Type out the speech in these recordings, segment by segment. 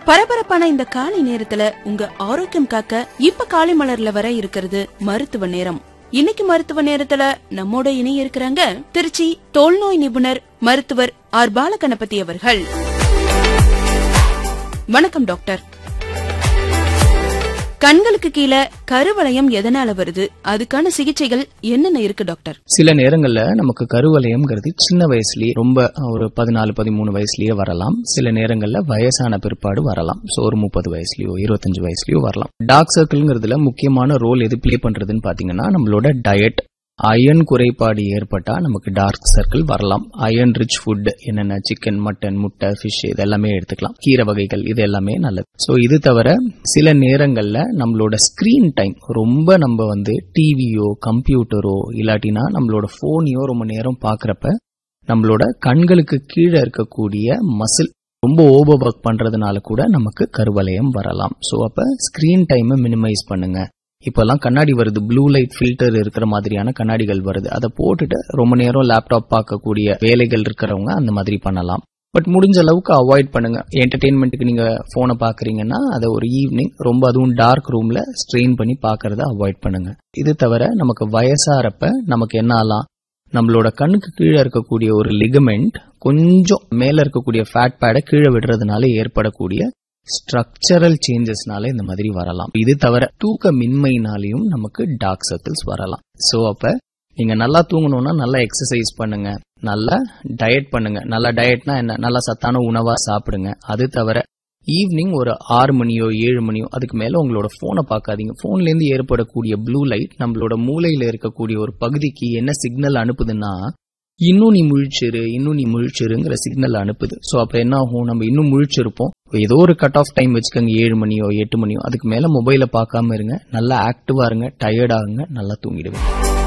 பரபரப்பான இந்த காலை நேரத்துல உங்க ஆரோக்கியம் காக்க இப்ப காலை மலர்ல வர இருக்கிறது மருத்துவ நேரம் இன்னைக்கு மருத்துவ நேரத்துல நம்மோட இணைய இருக்கிறாங்க திருச்சி தோல்நோய் நிபுணர் மருத்துவர் ஆர் பாலகணபதி அவர்கள் வணக்கம் டாக்டர் கண்களுக்கு கீழே கருவளையம் எதனால வருது அதுக்கான சிகிச்சைகள் என்னென்ன இருக்கு டாக்டர் சில நேரங்கள்ல நமக்கு கருவலயம்ங்கிறது சின்ன வயசுலயே ரொம்ப ஒரு பதினாலு பதிமூணு வயசுலயே வரலாம் சில நேரங்கள்ல வயசான பிற்பாடு வரலாம் ஸோ ஒரு முப்பது வயசுலயோ இருபத்தஞ்சு வயசுலயோ வரலாம் டார்க் சர்க்கிள்ங்கிறதுல முக்கியமான ரோல் எது ப்ளே பண்றதுன்னு பாத்தீங்கன்னா நம்மளோட டயட் அயன் குறைபாடு ஏற்பட்டா நமக்கு டார்க் சர்க்கிள் வரலாம் அயன் ரிச் ஃபுட் என்னென்ன சிக்கன் மட்டன் முட்டை ஃபிஷ் இதெல்லாமே எடுத்துக்கலாம் கீரை வகைகள் இது எல்லாமே நல்லது ஸோ இது தவிர சில நேரங்கள்ல நம்மளோட ஸ்கிரீன் டைம் ரொம்ப நம்ம வந்து டிவியோ கம்ப்யூட்டரோ இல்லாட்டினா நம்மளோட போனையோ ரொம்ப நேரம் பார்க்கறப்ப நம்மளோட கண்களுக்கு கீழே இருக்கக்கூடிய மசில் ரொம்ப ஓவர் ஒர்க் பண்றதுனால கூட நமக்கு கருவலயம் வரலாம் ஸோ அப்ப ஸ்கிரீன் டைமை மினிமைஸ் பண்ணுங்க இப்பெல்லாம் கண்ணாடி வருது ப்ளூ லைட் ஃபில்டர் இருக்கிற மாதிரியான கண்ணாடிகள் வருது அதை போட்டுட்டு ரொம்ப நேரம் லேப்டாப் பார்க்கக்கூடிய வேலைகள் இருக்கிறவங்க அந்த மாதிரி பண்ணலாம் பட் முடிஞ்ச அளவுக்கு அவாய்ட் பண்ணுங்க என்டர்டெயின்மெண்ட்டுக்கு நீங்க போனை பாக்குறீங்கன்னா அதை ஒரு ஈவினிங் ரொம்ப அதுவும் டார்க் ரூம்ல ஸ்ட்ரெயின் பண்ணி பாக்குறத அவாய்ட் பண்ணுங்க இது தவிர நமக்கு வயசாறப்ப நமக்கு என்ன ஆகலாம் நம்மளோட கண்ணுக்கு கீழே இருக்கக்கூடிய ஒரு லிகமெண்ட் கொஞ்சம் மேல இருக்கக்கூடிய ஃபேட் பேடை கீழே விடுறதுனால ஏற்படக்கூடிய ஸ்ட்ரக்சரல் சேஞ்சஸ்னால இந்த மாதிரி வரலாம் இது தவிர தூக்க மின்மையினாலையும் நமக்கு டார்க் சர்க்கிள்ஸ் வரலாம் சோ அப்ப நீங்க நல்லா தூங்கணும்னா நல்லா எக்ஸசைஸ் பண்ணுங்க நல்லா டயட் பண்ணுங்க நல்லா டயட்னா என்ன நல்லா சத்தான உணவா சாப்பிடுங்க அது தவிர ஈவினிங் ஒரு ஆறு மணியோ ஏழு மணியோ அதுக்கு மேல உங்களோட போனை பார்க்காதீங்க போன்ல இருந்து ஏற்படக்கூடிய ப்ளூ லைட் நம்மளோட மூளையில இருக்கக்கூடிய ஒரு பகுதிக்கு என்ன சிக்னல் அனுப்புதுன்னா இன்னும் நீ முழிச்சிரு இன்னும் நீ முழிச்சிருங்கிற சிக்னல் அனுப்புது சோ அப்ப என்ன ஆகும் நம்ம இன்னும் முழிச்சிருப்போம் ஏதோ ஒரு கட் ஆஃப் டைம் வச்சுக்கோங்க ஏழு மணியோ எட்டு மணியோ அதுக்கு மேல மொபைல பார்க்காம இருங்க நல்லா ஆக்டிவா இருங்க டயர்ட் ஆகுங்க நல்லா தூங்கிடுவேன்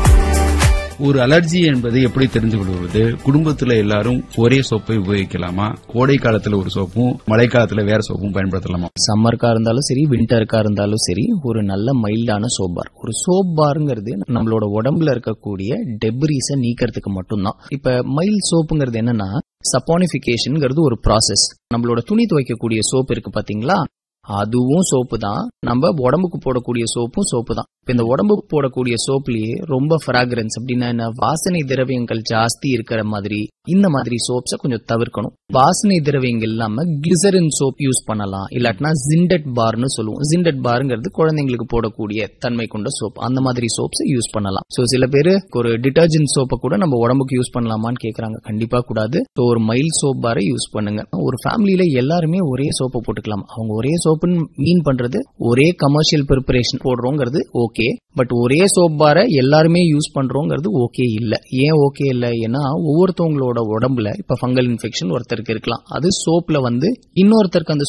ஒரு அலர்ஜி என்பது எப்படி தெரிந்து கொள்வது குடும்பத்துல எல்லாரும் ஒரே சோப்பை உபயோகிக்கலாமா கோடை காலத்துல ஒரு சோப்பும் மழை காலத்துல வேற சோப்பும் பயன்படுத்தலாமா சம்மருக்கா இருந்தாலும் சரி வின்டருக்கா இருந்தாலும் சரி ஒரு நல்ல மைல்டான சோப் பார் ஒரு சோப் பார்ங்கிறது நம்மளோட உடம்புல இருக்கக்கூடிய டெப்ரீஸை நீக்கிறதுக்கு மட்டும்தான் இப்ப மைல் சோப்புங்கிறது என்னன்னா சப்பானிபிகேஷன்ங்கிறது ஒரு ப்ராசஸ் நம்மளோட துணி துவைக்கக்கூடிய சோப் இருக்கு பாத்தீங்களா அதுவும் சோப்பு தான் நம்ம உடம்புக்கு போடக்கூடிய சோப்பும் சோப்பு தான் இப்ப இந்த உடம்புக்கு போடக்கூடிய சோப்லயே ரொம்ப ஃப்ராக்ரன்ஸ் அப்படின்னா என்ன வாசனை திரவியங்கள் ஜாஸ்தி இருக்கிற மாதிரி இந்த மாதிரி சோப்ஸை கொஞ்சம் தவிர்க்கணும் வாசனை திரவியங்கள் இல்லாம கிளிசரின் சோப் யூஸ் பண்ணலாம் இல்லாட்டினா ஜிண்டட் பார்னு சொல்லுவோம் ஜிண்டட் பார்ங்கிறது குழந்தைங்களுக்கு போடக்கூடிய தன்மை கொண்ட சோப் அந்த மாதிரி சோப்ஸ் யூஸ் பண்ணலாம் சோ சில பேர் ஒரு டிட்டர்ஜென்ட் சோப்பை கூட நம்ம உடம்புக்கு யூஸ் பண்ணலாமான்னு கேக்குறாங்க கண்டிப்பா கூடாது ஸோ ஒரு மைல் சோப் பாரை யூஸ் பண்ணுங்க ஒரு ஃபேமிலியில எல்லாருமே ஒரே சோப்பை போட்டுக்கலாம் அவங்க ஒரே சோப்புன்னு மீன் பண்றது ஒரே கமர்ஷியல் ப்ரிப்பரேஷன் போடுறோங்கிறது ஓகே பட் ஒரே சோப் பாரை எல்லாருமே யூஸ் பண்றோங்கிறது ஓகே இல்ல ஏன் ஓகே இல்ல ஏன்னா ஒவ்வொருத்தவங்களோட உடம்புல இப்ப ஃபங்கல் இன்ஃபெக்ஷன் ஒருத்தருக்கு இருக்கலாம் அது சோப்ல வந்து இன்னொருத்தருக்கு அந்த